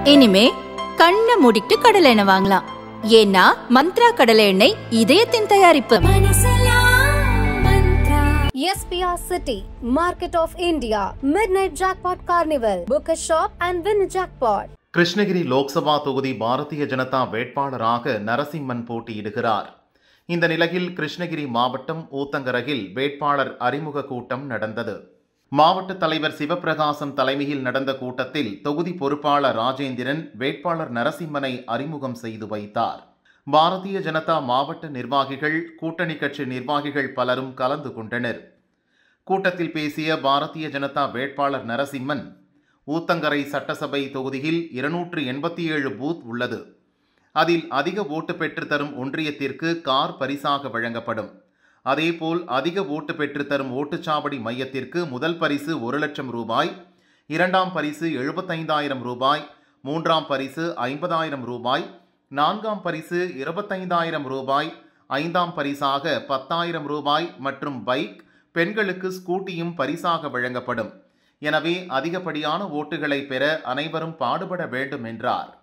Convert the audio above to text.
இனிமே கண்ணை மூடிட்டு கடலை எண்ணெய் வாங்கலாம் ஏன்னா மந்த்ரா கடலை எண்ணெய் இதயத்தின் தயாரிப்பு SPR City, Market of India, Midnight Jackpot Carnival. Book a shop and win a jackpot. Krishnagiri Lok Sabha தொகுதி பாரதிய ஜனதா வேட்பாளராக நரசிம்மன் போட்டியிடுகிறார் இந்த நிலையில் கிருஷ்ணகிரி மாவட்டம் ஊத்தங்கரையில் வேட்பாளர் அறிமுக கூட்டம் நடந்தது மாவட்ட தலைவர் சிவபிரகாசம் தலைமையில் நடந்த கூட்டத்தில் தொகுதி பொறுப்பாளர் ராஜேந்திரன் வேட்பாளர் நரசிம்மனை அறிமுகம் செய்து வைத்தார் பாரதிய ஜனதா மாவட்ட நிர்வாகிகள் கூட்டணி கட்சி நிர்வாகிகள் பலரும் கலந்து கொண்டனர் கூட்டத்தில் பேசிய பாரதிய ஜனதா வேட்பாளர் நரசிம்மன் ஊத்தங்கரை சட்டசபை தொகுதியில் இருநூற்று எண்பத்தி ஏழு பூத் உள்ளது அதில் அதிக ஓட்டு பெற்று தரும் ஒன்றியத்திற்கு கார் பரிசாக வழங்கப்படும் அதேபோல் அதிக ஓட்டு பெற்று தரும் ஓட்டுச்சாவடி மையத்திற்கு முதல் பரிசு ஒரு லட்சம் ரூபாய் இரண்டாம் பரிசு எழுபத்தைந்தாயிரம் ரூபாய் மூன்றாம் பரிசு ஐம்பதாயிரம் ரூபாய் நான்காம் பரிசு இருபத்தைந்தாயிரம் ரூபாய் ஐந்தாம் பரிசாக பத்தாயிரம் ரூபாய் மற்றும் பைக் பெண்களுக்கு ஸ்கூட்டியும் பரிசாக வழங்கப்படும் எனவே அதிகப்படியான ஓட்டுகளை பெற அனைவரும் பாடுபட வேண்டும் என்றார்